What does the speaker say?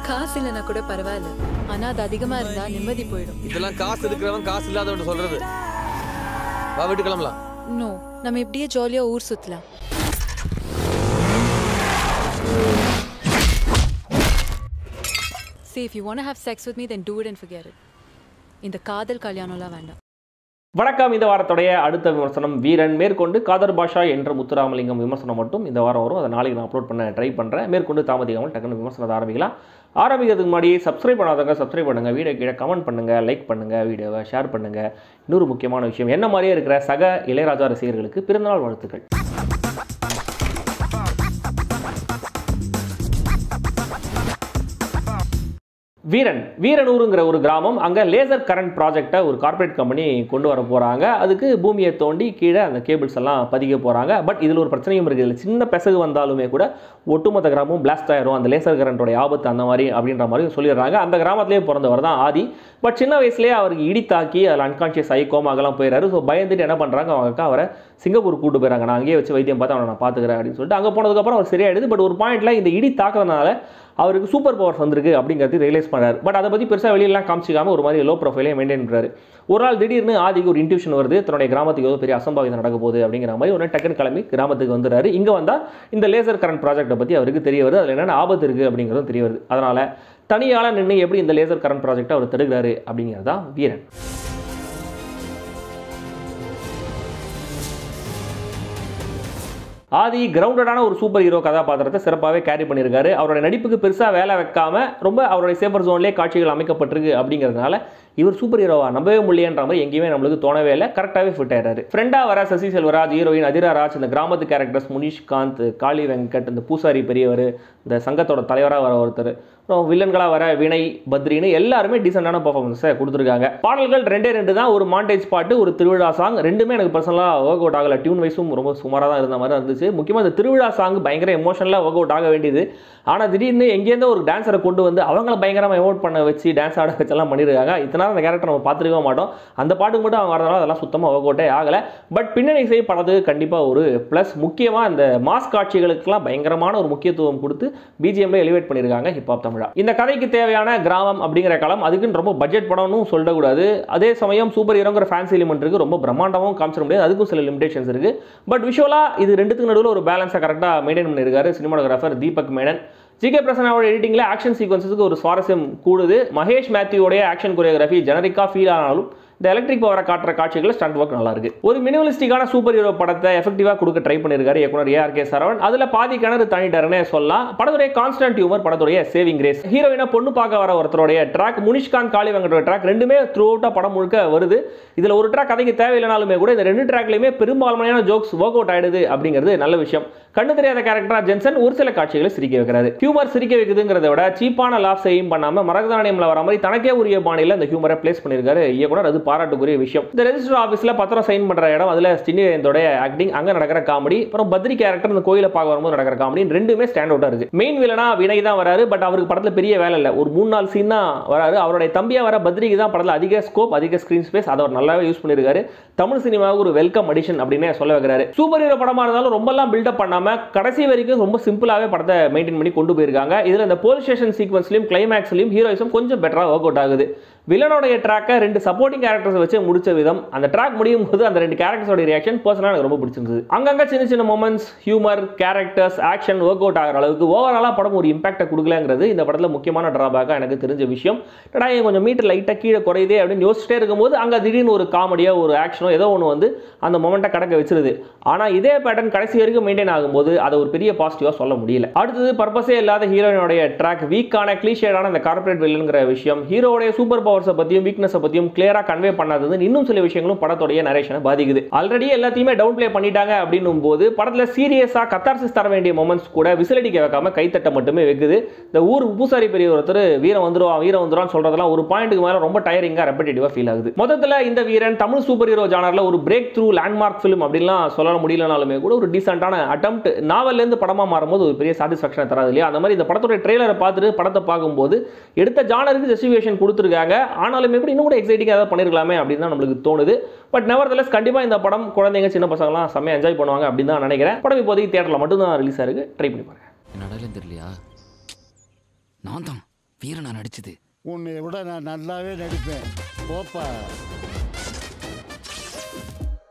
காசு இல்லைன்னா கூட பரவாயில்ல ஆனா அது அதிகமா இருந்தா நிம்மதி போயிடும் இதெல்லாம் காசு இருக்கிறவன் காசு இல்லாதவன் சொல்றது வா வீட்டு கிளம்பலாம் நோ நம்ம இப்படியே ஜாலியா ஊர் சுத்தலாம் See, if you want to have sex with me, then do it and forget it. இந்த காதல் கல்யாணம்லாம் வேண்டாம் வணக்கம் இந்த வாரத்துடைய அடுத்த விமர்சனம் வீரன் மேற்கொண்டு காதர் பாஷா என்ற முத்துராமலிங்கம் விமர்சனம் மட்டும் இந்த வாரம் வரும் அதை நாளைக்கு நான் அப்லோட் பண்ண ட்ரை பண்ணுறேன் மேற்கொண்டு தாமதிக்காமல் டக்குன்னு விமர்சனத்தை ஆரம்பிக்கலாம் ஆரம்பிக்கிறதுக்கு முன்னாடி சப்ஸ்கிரைப் பண்ணாதவங்க சப்ஸ்கிரைப் பண்ணுங்கள் வீடியோ கீழே கமெண்ட் பண்ணுங்கள் லைக் பண்ணுங்கள் வீடியோவை ஷேர் பண்ணுங்கள் இன்னொரு முக்கியமான விஷயம் என்ன மாதிரியே இருக்கிற சக இளையராஜா ரசிகர்களுக்கு பிறந்தநாள் வாழ்த்துக்கள் வீரன் வீரனூருங்கிற ஒரு கிராமம் அங்கே லேசர் கரண்ட் ப்ராஜெக்டை ஒரு கார்ப்பரேட் கம்பெனி கொண்டு வர போகிறாங்க அதுக்கு பூமியை தோண்டி கீழே அந்த கேபிள்ஸ் எல்லாம் பதிக்க போகிறாங்க பட் இதில் ஒரு பிரச்சனையும் இருக்குது இதில் சின்ன பெசகு வந்தாலுமே கூட ஒட்டுமொத்த கிராமம் பிளாஸ்ட் ஆயிரும் அந்த லேசர் கரண்டோடைய ஆபத்து அந்த மாதிரி அப்படின்ற மாதிரி சொல்லிடுறாங்க அந்த கிராமத்திலே பிறந்தவர் தான் ஆதி பட் சின்ன வயசுலேயே அவருக்கு இடி தாக்கி அதில் அன்கான்ஷியஸ் ஆகி கோமாகலாம் போயிடுறாரு ஸோ பயந்துட்டு என்ன பண்ணுறாங்க அவங்க அக்கா அவரை சிங்கப்பூர் கூட்டு போயிறாங்க நான் அங்கேயே வச்சு வைத்தியம் பார்த்து அவனை நான் பார்த்துக்கிறேன் அப்படின்னு சொல்லிட்டு அங்கே போனதுக்கப்புறம் அவர் சரியாயிடுது பட் ஒரு பாயிண்ட்ல இந்த இடி தாக்குறதுனால அவருக்கு சூப்பர் பவர்ஸ் வந்திருக்கு அப்படிங்கிறது ரியலைஸ் பண்ணார் பட் அதை பற்றி பெருசாக வெளியெல்லாம் காமிச்சிக்காம ஒரு மாதிரி லோ ப்ரொஃபைலே மெயின்டைன் பண்ணுறாரு ஒரு நாள் திடீர்னு ஆதிக்கு ஒரு இன்ட்யூஷன் வருது தன்னுடைய கிராமத்துக்கு ஏதோ பெரிய அசம்பாவிதம் நடக்க போகுது அப்படிங்கிற மாதிரி ஒரு டக்குன்னு கிளம்பி கிராமத்துக்கு வந்துடுறாரு இங்கே வந்தால் இந்த லேசர் கரண்ட் ப்ராஜெக்ட்டை பற்றி அவருக்கு தெரிய வருது அதில் என்னென்ன ஆபத்து இருக்குது அப்படிங்கிறதும் தெரிய வருது அதனால் தனியால் நின்று எப்படி இந்த லேசர் கரண்ட் ப்ராஜெக்ட்டை அவர் தடுக்கிறாரு அப்படிங்கிறது தான் வீரன் ஆதி கிரவுண்டடான ஒரு சூப்பர் ஹீரோ கதாபாத்திரத்தை சிறப்பாகவே கேரி பண்ணியிருக்காரு அவரோட நடிப்புக்கு பெருசாக வேலை வைக்காம ரொம்ப அவருடைய சேஃபர் ஜோன்லேயே காட்சிகள் அமைக்கப்பட்டிருக்கு அப்படிங்கிறதுனால இவர் சூப்பர் ஹீரோவா நம்பவே முடியன்ற மாதிரி எங்கேயுமே நம்மளுக்கு தோணவே இல்லை கரெக்டாகவே ஃபிட் ஆயிடுறாரு ஃப்ரெண்டாக வர சசி செல்வராஜ் ஹீரோயின் அதிரா ராஜ் இந்த கிராமத்து கேரக்டர்ஸ் முனிஷ்காந்த் காளி வெங்கட் இந்த பூசாரி பெரியவர் இந்த சங்கத்தோட தலைவராக வர ஒருத்தர் அப்புறம் வில்லன்களாக வர வினய் பத்ரின்னு எல்லாருமே டீசெண்டான பர்ஃபார்மன்ஸை கொடுத்துருக்காங்க பாடல்கள் ரெண்டே ரெண்டு தான் ஒரு மாண்டேஜ் பாட்டு ஒரு திருவிழா சாங் ரெண்டுமே எனக்கு பர்சனலாக ஒர்க் அவுட் ஆகலை டியூன் வைஸும் ரொம்ப சுமாராக தான் இருந்த மாதிரி இருந்துச்சு முக்கியமாக இந்த திருவிழா சாங் பயங்கர எமோஷனலாக ஒர்க் அவுட் ஆக வேண்டியது ஆனால் திடீர்னு எங்கேருந்தோ ஒரு டான்ஸரை கொண்டு வந்து அவங்கள பயங்கரமாக எமோட் பண்ண வச்சு டான்ஸ் ஆட வச்செல்லாம் பண்ணியிருக்காங்க இத்தனை அந்த கேரக்டர் நம்ம பார்த்துருக்க மாட்டோம் அந்த பாட்டுக்கு மட்டும் அவங்க வரதுனால அதெல்லாம் சுத்தமாக ஒர்க் அவுட்டே ஆகலை பட் பின்னணி இசை படத்துக்கு கண்டிப்பாக ஒரு ப்ளஸ் முக்கியமாக இந்த மாஸ் காட்சிகளுக்கெல்லாம் பயங்கரமான ஒரு முக்கியத்துவம் கொடுத்து பிஜிஎம்ல எலிவேட் பண்ணியிருக்காங்க ஹிப்ஹாப் தமிழா இந்த கதைக்கு தேவையான கிராமம் அப்படிங்கிற களம் அதுக்குன்னு ரொம்ப பட்ஜெட் படம்னு சொல்லக்கூடாது அதே சமயம் சூப்பர் ஹீரோங்கிற ஃபேன்சி எலிமெண்ட் இருக்கு ரொம்ப பிரம்மாண்டமும் காமிச்சிட முடியாது அதுக்கும் சில லிமிடேஷன்ஸ் இருக்கு பட் விஷுவலாக இது ரெண்டுத்துக்கு நடுவில் ஒரு பேலன்ஸை கரெக்டாக மெயின்டைன் பண்ணியிருக்காரு சினிமாடோகிராஃபர் தீபக் மேனன் ஜிகே பிரசனாவோட எடிட்டிங்கில் ஆக்ஷன் சீக்வன்ஸுக்கு ஒரு சுவாரஸ்யம் கூடுது மகேஷ் மேத்யூவோடைய ஆக்ஷன் கொரியோகிராஃபி ஜெனரிக்காக ஃபீல் ஆனாலும் இந்த எலக்ட்ரிக் பவரை காட்டுற காட்சிகள் ஸ்டண்ட் ஒர்க் நல்லா இருக்கு ஒரு மினிமலிஸ்டிக்கான சூப்பர் ஹீரோ படத்தை எஃபெக்டிவாக கொடுக்க ட்ரை பண்ணியிருக்காரு இயக்குனர் ஏஆர் கே சரவன் அதில் பாதி கிணறு தனிட்டாருன்னு சொல்லலாம் படத்துடைய கான்ஸ்டன்ட் ஹியூமர் படத்துடைய சேவிங் கிரேஸ் ஹீரோயினா பொண்ணு பார்க்க வர ஒருத்தருடைய ட்ராக் முனிஷ்காந்த் காளி வெங்கடோட ட்ராக் ரெண்டுமே த்ரூ அவுட்டாக படம் முழுக்க வருது இதில் ஒரு ட்ராக் கதைக்கு தேவையில்லைனாலுமே கூட இந்த ரெண்டு ட்ராக்லையுமே பெரும்பான்மையான ஜோக்ஸ் ஒர்க் அவுட் ஆயிடுது அப்படிங்கிறது நல்ல விஷயம் கண்ணு தெரியாத கேரக்டரா ஜென்சன் ஒரு சில காட்சிகளை சிரிக்க வைக்கிறாரு ஹியூமர் சிரிக்க வைக்குதுங்கிறத விட சீப்பான லாப் செய்யும் பண்ணாம மரகதானியம்ல வர மாதிரி தனக்கே உரிய பாணியில் அந்த ஹியூமரை பிளேஸ் பண்ணியிருக்காரு இயக்குனர் அது பாராட்டுக்குரிய விஷயம் இந்த ரெஜிஸ்டர் ஆஃபீஸில் பத்திரம் சைன் பண்ற இடம் அதில் ஸ்டினியோட ஆக்டிங் அங்கே நடக்கிற காமெடி அப்புறம் பத்ரி கேரக்டர் இந்த கோயிலை பார்க்க வரும்போது நடக்கிற காமெடி ரெண்டுமே ஸ்டாண்ட் அவுட்டாக இருக்கு மெயின் வில்லனா வினய் தான் வராரு பட் அவருக்கு படத்தில் பெரிய வேலை இல்லை ஒரு மூணு நாலு சீன் தான் வராரு அவருடைய தம்பியா வர பத்ரிக்கு தான் படத்தில் அதிக ஸ்கோப் அதிக ஸ்க்ரீன் ஸ்பேஸ் அதை அவர் நல்லாவே யூஸ் பண்ணியிருக்காரு தமிழ் சினிமாவுக்கு ஒரு வெல்கம் அடிஷன் அப்படின்னு சொல்ல வைக்கிறாரு சூப்பர் ஹீரோ படமா இருந்தாலும் ரொம்பலாம் பில்டப் பண்ணாம கடைசி வரைக்கும் ரொம்ப சிம்பிளாகவே படத்தை மெயின்டைன் பண்ணி கொண்டு போயிருக்காங்க இதில் இந்த போலீஸ் ஸ்டேஷன் சீக்வன்ஸ்லையும் கிளைமேக்ஸ்லையும் ஹீரோயிசம் கொஞ்சம் பெட்டராக ஒர்க் அவுட் ஆகுது வில்லனுடைய ட்ராக்கை ரெண்டு சப்போர்ட்டிங் கேரக்டர்ஸ் வச்சு முடிச்ச விதம் அந்த ட்ராக் முடியும் போது அந்த ரெண்டு கேரக்டர்ஸோட ரியாக்ஷன் பர்சனலாக எனக்கு ரொம்ப பிடிச்சிருந்தது அங்கங்க சின்ன சின்ன moments humour characters action work out ஆகிற அளவுக்கு ஓவராலாக படம் ஒரு இம்பாக்டை கொடுக்கலங்கிறது இந்த படத்தில் முக்கியமான ட்ராபேக்காக எனக்கு தெரிஞ்ச விஷயம் டடா ஏன் கொஞ்சம் மீட்டர் லைட்டாக கீழே குறையுதே அப்படின்னு யோசிச்சிட்டே இருக்கும்போது அங்கே திடீர்னு ஒரு காமெடியோ ஒரு ஆக்ஷனோ ஏதோ ஒன்று வந்து அந்த மொமெண்ட்டை கடக்க வச்சிருது ஆனால் இதே பேட்டர்ன் கடைசி வரைக்கும் மெயின்டைன் ஆகும்போது அதை ஒரு பெரிய பாசிட்டிவாக சொல்ல முடியல அடுத்தது பர்பஸே இல்லாத ஹீரோயினுடைய ட்ராக் வீக்கான கிளீஷேடான இந்த கார்பரேட் வில்லனுங்கிற விஷயம் ஹீரோடைய சூப்பர் பவர்ஸை பற்றியும் வீக்னஸை பற்றியும் கிளியராக கன்வே பண்ணாதது இன்னும் சில விஷயங்களும் படத்துடைய நரேஷனை பாதிக்குது ஆல்ரெடி எல்லாத்தையுமே டவுன் ப்ளே பண்ணிட்டாங்க அப்படின்னும் போது படத்தில் சீரியஸாக கத்தார்சிஸ் தர வேண்டிய மொமெண்ட்ஸ் கூட விசிலடிக்க வைக்காம கைத்தட்ட மட்டுமே வைக்குது இந்த ஊர் பூசாரி பெரிய ஒருத்தர் வீரம் வந்துருவான் வீரம் வந்துருவான்னு சொல்றதெல்லாம் ஒரு பாயிண்ட்டுக்கு மேலே ரொம்ப டயரிங்காக ரெப்படேட்டிவாக ஃபீல் ஆகுது மொத்தத்தில் இந்த வீரன் தமிழ் சூப்பர் ஹீரோ ஜானரில் ஒரு பிரேக் த்ரூ லேண்ட்மார்க் ஃபிலிம் அப்படின்லாம் சொல்ல முடியலனாலுமே கூட ஒரு டீசென்டான அட்டம்ப்ட் நாவல்லேருந்து படமாக மாறும்போது ஒரு பெரிய சாட்டிஸ்ஃபேக்ஷனை தராது இல்லையா அந்த மாதிரி இந்த படத்துடைய ட்ரெய்லரை பார்த்துட்டு படத்தை பார்க்கும்போது எடுத்த ஜானருக்கு ஜஸ்டிஃபிகேஷன் கொடுத்துருக்காங்க ஆனாலுமே கூட இன்னும் கூட எக்ஸைட்டிங்காக ஏதாவது பண்ணிருக்கலாமே அப்படின்னு தான் நம்மளுக்கு தோணுது பட் நெவர்தலஸ் கண்டிப்பாக இந்த படம் குழந்தைங்க சின்ன பசங்களாம் செம்மையாக என்ஜாய் பண்ணுவாங்க அப்படின்னு தான் நினைக்கிறேன் படம் இப்போதைக்கு தியேட்டரில் மட்டும் தான் ரிலீஸ் ஆயிருக்கு ட்ரை பண்ணி பாருங்க என்னடா தெரியலையா நான் தான் வீரனா நடிச்சது உன்னை விட நான் நல்லாவே நடிப்பேன் போப்பா